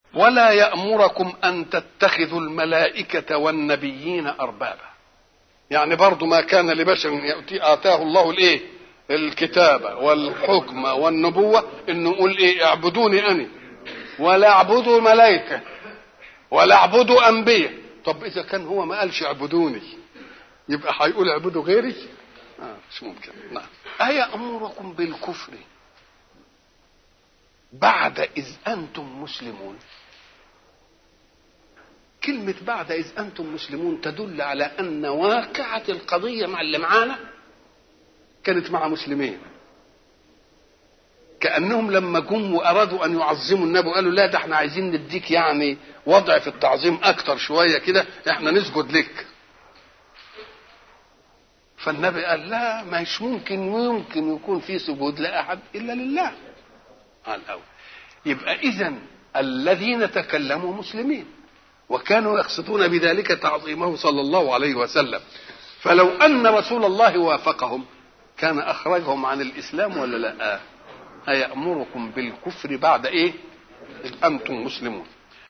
ولا يأمركم أن تتخذوا الملائكة والنبيين أربابا يعني برضو ما كان لبشر يأتي آتاه الله الإيه الكتابة والحكم والنبوة إنه يقول إيه اعبدوني أنا ولا اعبدوا ملائكة ولا اعبدوا أنبياء طب إذا كان هو ما قالش اعبدوني يبقى هيقول اعبدوا غيري آه مش ممكن نعم أيأمركم بالكفر بعد إذ أنتم مسلمون كلمة بعد إذ أنتم مسلمون تدل على أن واقعة القضية مع اللي معانا كانت مع مسلمين كأنهم لما جم وأرادوا أن يعظموا النبي وقالوا لا ده احنا عايزين نديك يعني وضع في التعظيم أكتر شوية كده احنا نسجد لك فالنبي قال لا مش ممكن ويمكن يكون في سجود لأحد إلا لله قال أول يبقى إذا الذين تكلموا مسلمين وكانوا يقصدون بذلك تعظيمه صلى الله عليه وسلم فلو أن رسول الله وافقهم كان أخرجهم عن الإسلام ولا لا أيأمركم بالكفر بعد إيه إذ أنتم مسلمون